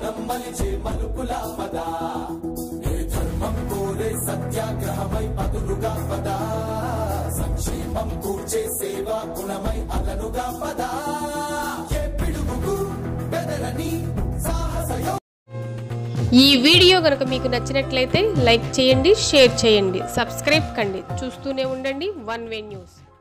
మనం మలిచే మలుపుల పద ఏ ధర్మం కోరే సత్యాగ్రహమై పదులుగా పద సంక్షేమం కూర్చే సేవా గుణమై అలనుగా పద ఏ పిడుగుకు బెదరని సాహస ఈ వీడియో కనుక మీకు నచ్చినట్లయితే లైక్ చేయండి షేర్ చేయండి సబ్స్క్రైబ్ కండి చూస్తూనే ఉండండి వన్ వే న్యూస్